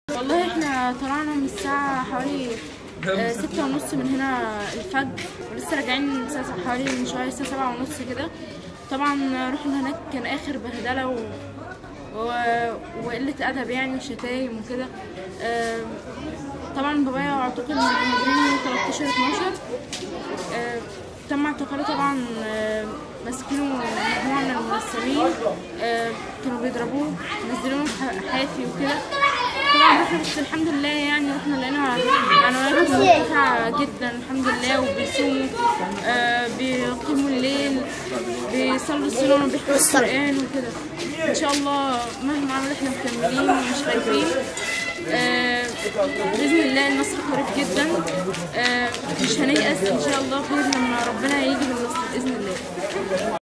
والله احنا طلعنا من الساعة حوالي آه، ستة ونص من هنا الفجر ولسه راجعين الساعة حوالي من شوية الساعة سبعة ونص كده طبعا رحنا هناك كان آخر بهدلة و... و... وقلة أدب يعني وشتايم وكده آه، طبعا بابايا اعتقل من يوم 13 12 آه، تم اعتقاله طبعا آه، ماسكينه مجموعة من الممثلين آه، كانوا بيضربوه نزلوه ح- حافي وكده طبعا رحنا بس الحمد لله يعني رحنا لقينا معنوياتهم مرتفعة جدا الحمد لله وبيصوموا آه، بيقيموا الليل بيصلوا الصلاة وبيحفظوا القرآن وكده إن شاء الله مهما عملوا احنا مكملين ومش خايفين آه، بإذن الله النصر قريب جدا آه، مش هنيأس إن شاء الله غير لما ربنا يجي بالنصر بإذن الله